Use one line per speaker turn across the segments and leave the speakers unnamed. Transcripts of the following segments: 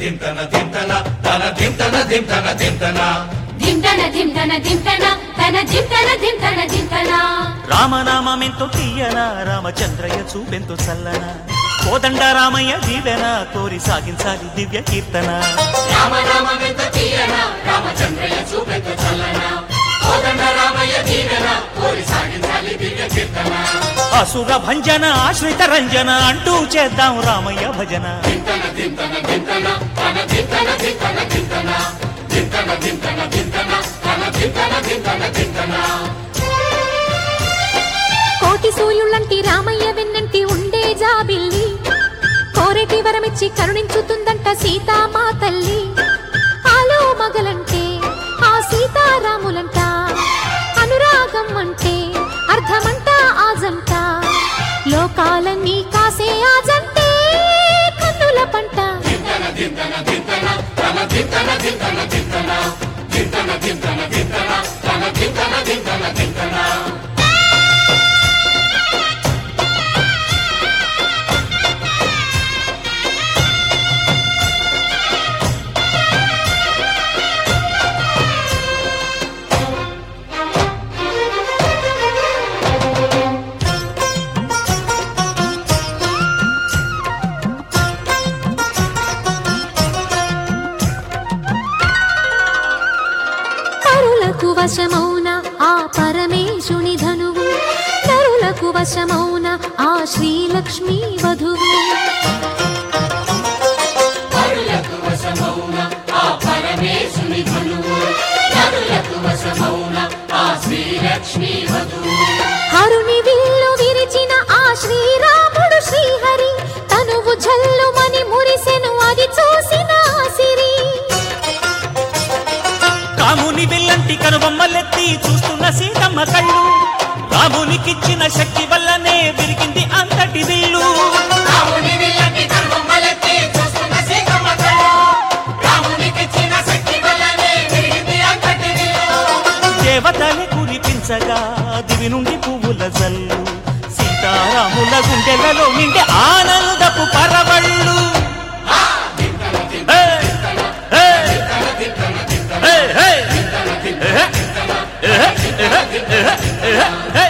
దింతన దింతన తన దింతన దింతన దింతన
ధింతన ధింతన ధింతన తన ధింతన ధింతన ధింతన
రామనామెంతో తీయన రామచంద్రయ్య చూపెంతో చల్లన కోదండ రామయ్య దీవెన కోరి సాగించాలి దివ్య కీర్తన
రామ రామ వెంత తీయన రామచంద్రయ్య చూపెంత చల్లన కోదండ రామయ్య దీవెన కోరి సాగించాలి దివ్య కీర్తన
అసుర భంజన ఆశ్రిత రంజన అంటూ చేద్దాం రామయ్య భజన
దింతన దింతన దింతన తన దింతన దింతన దింతన దింతన దింతన దింతన తన దింతన దింతన దింతన
కోటి సూర్యుళ్ళంటి రామయ్య వెన్నంటి ఉండే జాబిల్లి కోరేటి వరమిచ్చి కరుణించుతుందంట సీతామా తల్లి ఆలో మగలంటే ఆ సీతారాములంట అనురాగం అంటే అర్థమంట ఆజంట లోకాలన్నీ కాసే ఆజంటే కన్నుల పంట
దింతన దింతన దింతన తన దింతన దింతన దింతన దింతన దింతన దింతన తన దింతన దింతన దింతన
పరులకు వశమౌన ఆ పరమేశుని ధనువు నరులకు వశమౌన ఆ శ్రీలక్ష్మీ వధువు
పరులకు వశమౌన ఆ పరమేశుని ధనువు నరులకు వశమౌన ఆ శ్రీలక్ష్మీ వధువు
హరుని విల్లు విరిచిన ఆ శ్రీరాముడు శ్రీహరి తనువు జల్లుమని మురిసెను అది చూసిన ఆ సిరి
కాముని విల్లంటి కనుబొమ్మలెత్తి చూస్తున్న సీతమ్మ కళ్ళు రామునికిచ్చిన శక్తి వల్లనే విరిగింది అంతటి విల్లు
రాముని విల్లంటి కనుబొమ్మలెత్తి చూస్తున్న సీతమ్మ కళ్ళు. రామునికిచ్చిన శక్తి వల్లనే విరిగింది అంతటి విల్లు.
దేవతలు కురిపించగా దివి నుండి పువ్వుల జల్లు సీతారాముల గుండెలలో నిండే ఆనందపు పరవళ్ళు హే! హే! హే! హే! హే!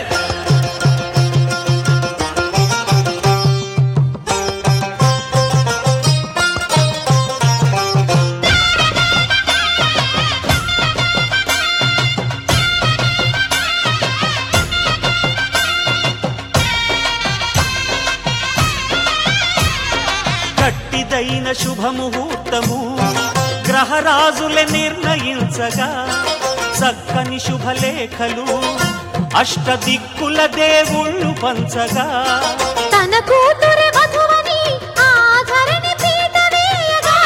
గట్టిదైన శుభముహూర్తము గ్రహరాజులే నిర్ణయించగా చక్కని శుభలేఖలు అష్టదిక్కుల దేవుళ్ళు పంచగా
తన కూతురి వధువని ఆ ధరణి పీట వేయగా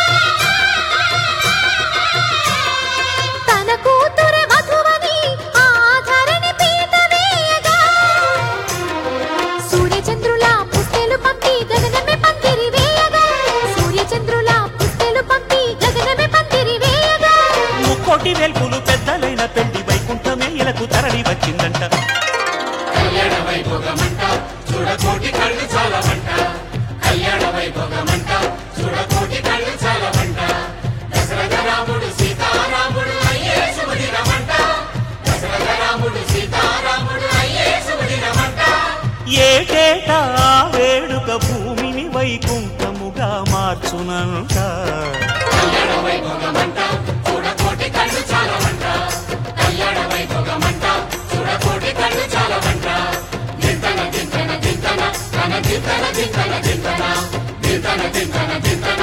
తన కూతురి వధువని ఆ ధరణి పీట వేయగా సూర్యచంద్రుల పుస్తెలు పంపి గగనమే పందిరి వేయగా సూర్యచంద్రుల పుస్తెలు పంపి గగనమే పందిరి వేయగా
ముక్కోటి వెల్పులు పెద్దలైన పెళ్లి వైకుంఠమే ఇలకు తరలి వచ్చిందంట
కళ్యాణ వైభోగమంట చూడకోటి కళ్ళు చాలమంట కళ్యాణ వైభోగమంట చూడకోటి కళ్ళు చాలమంట దశరథ రాముడు సీతారాముడు అయ్యే శుభదినమంట దశరథ రాముడు సీతారాముడు అయ్యే శుభదినమంట
ఏటేటా ఆ వేడుక భూమిని వైకుంఠముగా మార్చునంట
కళ్యాణ వైభోగమంట చూడకోటి కళ్ళు చాలమంట కళ్యాణ వైభోగమంట చూడకోటి కళ్ళు చాలమంట దింతన దింతన దింతన తన దింతన దింతన దింతన దింతన దింతన దింతన